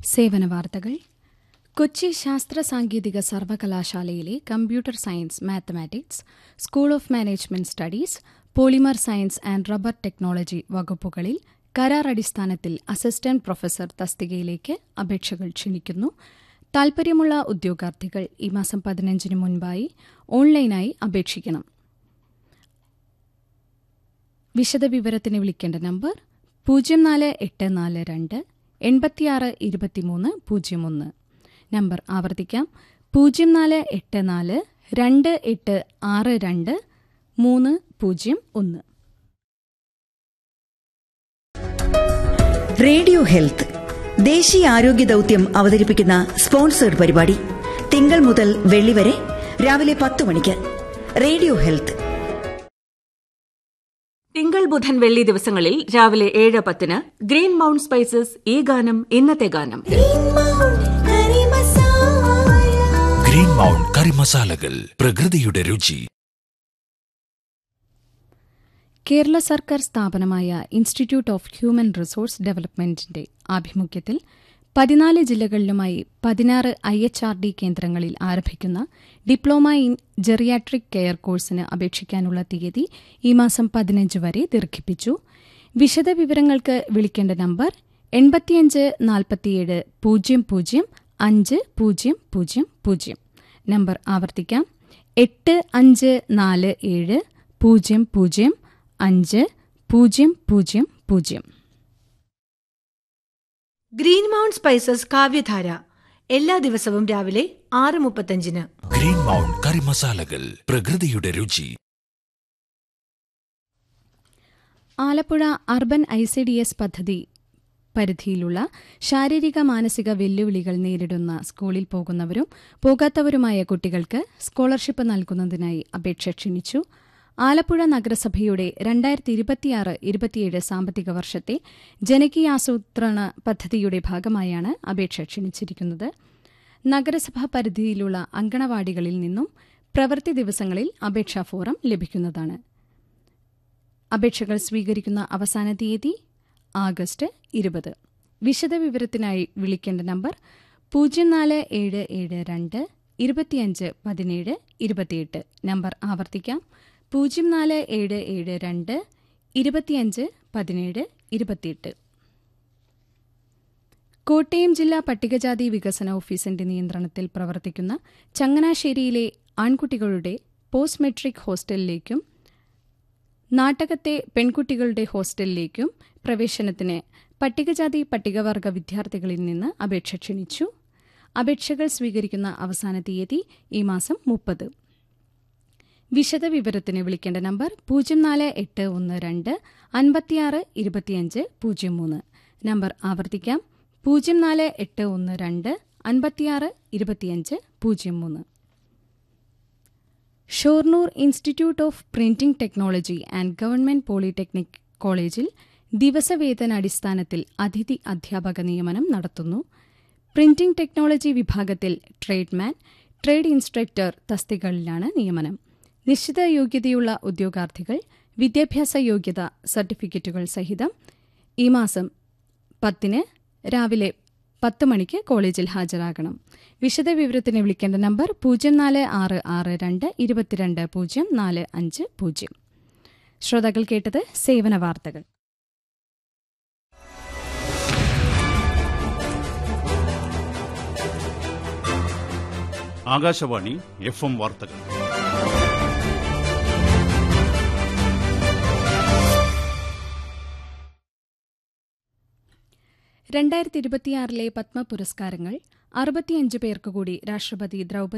സേവന വാർത്തകൾ കൊച്ചി ശാസ്ത്ര സാങ്കേതിക സർവകലാശാലയിലെ computer science mathematics school of management studies polymer science and rubber technology വകുപ്പുകളിൽ കരാർ അടിസ്ഥാനത്തിൽ അസിസ്റ്റന്റ് പ്രൊഫസർ തസ്തികയിലേക്ക് അപേക്ഷകൾ ക്ഷണിക്കുന്നു താൽപര്യമുള്ള ഉദ്യോഗാർത്ഥികൾ ഈ മാസം പതിനഞ്ചിന് മുൻപായി ഓൺലൈനായി അപേക്ഷിക്കണം വിശദവിവരത്തിന് വിളിക്കേണ്ട നമ്പർ പൂജ്യം നാല് എട്ട് നാല് രണ്ട് എൺപത്തിയാറ് ഇരുപത്തിമൂന്ന് പൂജ്യം ഒന്ന് നമ്പർ ആവർത്തിക്കാം പൂജ്യം നാല് എട്ട് നാല് രണ്ട് എട്ട് ആറ് രണ്ട് മൂന്ന് പൂജ്യം ഒന്ന് റേഡിയോ ഹെൽത്ത് ദേശീയ ആരോഗ്യ ദൌത്യം അവതരിപ്പിക്കുന്ന സ്പോൺസേഡ് പരിപാടി തിങ്കൾ മുതൽ വെള്ളി വരെ രാവിലെ പത്ത് മണിക്ക് റേഡിയോ ഹെൽത്ത് തിങ്കൾ ബുധൻ വെള്ളി ദിവസങ്ങളിൽ രാവിലെ ഏഴ് പത്തിന് ഗ്രീൻ മൗണ്ട് സ്പൈസസ് ഈ ഗാനം ഇന്നത്തെ ഗാനം ഗ്രീൻ മൗണ്ട് കറി മസാലകൾ പ്രകൃതിയുടെ രുചി കേരള സർക്കാർ സ്ഥാപനമായ ഇൻസ്റ്റിറ്റ്യൂട്ട് ഓഫ് ഹ്യൂമൻ റിസോഴ്സ് ഡെവലപ്മെന്റിന്റെ ആഭിമുഖ്യത്തിൽ പതിനാല് ജില്ലകളിലുമായി പതിനാറ് ഐ എച്ച് ആർ ഡി കേന്ദ്രങ്ങളിൽ ആരംഭിക്കുന്ന ഡിപ്ലോമ ഇൻ ജെറിയാട്രിക് കെയർ കോഴ്സിന് അപേക്ഷിക്കാനുള്ള തീയതി ഈ മാസം പതിനഞ്ച് വരെ ദീർഘിപ്പിച്ചു വിശദവിവരങ്ങൾക്ക് വിളിക്കേണ്ട നമ്പർ എൺപത്തിയഞ്ച് നാൽപ്പത്തിയേഴ് പൂജ്യം പൂജ്യം അഞ്ച് പൂജ്യം പൂജ്യം പൂജ്യം നമ്പർ ആവർത്തിക്കാം എട്ട് അഞ്ച് നാല് ഏഴ് പൂജ്യം പൂജ്യം അഞ്ച് പൂജ്യം പൂജ്യം പൂജ്യം ഗ്രീൻ മൗണ്ട് സ്പൈസസ് കാവ്യധാര എല്ലാ ദിവസവും രാവിലെ ആറ് മുപ്പത്തഞ്ചിന് ഗ്രീൻ മൗണ്ട് കറി മസാലകൾ പ്രകൃതിയുടെ രുചി Alappuzha urban I C D S പദ്ധതി പരിധിയിലുള്ള ശാരീരിക മാനസിക വെല്ലുവിളികൾ നേരിടുന്ന സ്കൂളിൽ പോകുന്നവരും പോകാത്തവരുമായ കുട്ടികൾക്ക് സ്കോളർഷിപ്പ് നൽകുന്നതിനായി അപേക്ഷ ക്ഷണിച്ചു ആലപ്പുഴ നഗരസഭയുടെ രണ്ടായിരത്തി ഇരുപത്തിയാറ് ഇരുപത്തിയേഴ് സാമ്പത്തിക വർഷത്തെ ജനകീയാസൂത്രണ പദ്ധതിയുടെ ഭാഗമായാണ് അപേക്ഷ ക്ഷണിച്ചിരിക്കുന്നത് നഗരസഭാ പരിധിയിലുള്ള അങ്കണവാടികളിൽ നിന്നും പ്രവൃത്തി ദിവസങ്ങളിൽ അപേക്ഷാ ഫോറം ലഭിക്കുന്നതാണ് അപേക്ഷകൾ സ്വീകരിക്കുന്ന അവസാന തീയതി ആഗസ്റ്റ് ഇരുപത് വിശദവിവരത്തിനായി വിളിക്കേണ്ട നമ്പർ പൂജ്യം നാല് ഏഴ് ഏഴ് രണ്ട് ഇരുപത്തിയഞ്ച് പതിനേഴ് ഇരുപത്തിയെട്ട് നമ്പർ ആവർത്തിക്കാം പൂജ്യം നാല് ഏഴ് ഏഴ് രണ്ട് ഇരുപത്തിയഞ്ച് പതിനേഴ് ഇരുപത്തിയെട്ട് കോട്ടയം ജില്ലാ പട്ടികജാതി വികസന ഓഫീസിന്റെ നിയന്ത്രണത്തിൽ പ്രവർത്തിക്കുന്ന ചങ്ങനാശ്ശേരിയിലെ ആൺകുട്ടികളുടെ പോസ്റ്റ് മെട്രിക് ഹോസ്റ്റലിലേക്കും നാട്ടകത്തെ പെൺകുട്ടികളുടെ ഹോസ്റ്റലിലേക്കും പ്രവേശനത്തിന് പട്ടികജാതി പട്ടികവർഗ വിദ്യാർത്ഥികളിൽ നിന്ന് അപേക്ഷ ക്ഷണിച്ചു അപേക്ഷകൾ സ്വീകരിക്കുന്ന അവസാന തീയതി ഈ മാസം മുപ്പത് വിശദവിവരത്തിന് വിളിക്കേണ്ട നമ്പർ പൂജ്യം നാല് എട്ട് ഒന്ന് രണ്ട് അൻപത്തിയാറ് ഇരുപത്തിയഞ്ച് പൂജ്യം മൂന്ന് നമ്പർ ആവർത്തിക്കാം പൂജ്യം നാല് എട്ട് ഒന്ന് രണ്ട് അൻപത്തിയാറ് ഇരുപത്തിയഞ്ച് പൂജ്യം മൂന്ന് Shoranur institute of printing technology and government polytechnic കോളേജിൽ ദിവസവേതനാടിസ്ഥാനത്തിൽ അതിഥി അധ്യാപക നിയമനം നടത്തുന്നു പ്രിന്റിംഗ് ടെക്നോളജി വിഭാഗത്തിൽ ട്രേഡ്മാൻ ട്രേഡ് ഇൻസ്ട്രക്ടർ തസ്തികകളിലാണ് നിയമനം നിശ്ചിത യോഗ്യതയുള്ള ഉദ്യോഗാർത്ഥികൾ വിദ്യാഭ്യാസ യോഗ്യത സർട്ടിഫിക്കറ്റുകൾ സഹിതം ഈ മാസം പത്തിന് രാവിലെ പത്ത് മണിക്ക് കോളേജിൽ ഹാജരാകണം വിശദവിവരത്തിന് വിളിക്കേണ്ട നമ്പർ പൂജ്യം നാല് ആറ് ആറ് രണ്ട് ഇരുപത്തിരണ്ട് പൂജ്യം നാല് അഞ്ച് പൂജ്യം ശ്രോതാക്കൾ കേട്ടത് സേവന വാർത്തകൾ ആകാശവാണി എഫ് എം വാർത്തകൾ രണ്ടായിരത്തി ഇരുപത്തിയാറിലെ പത്മ പുരസ്കാരങ്ങൾ അറുപത്തിയഞ്ച് പേർക്ക് കൂടി രാഷ്ട്രപതി ദ്രൗപദി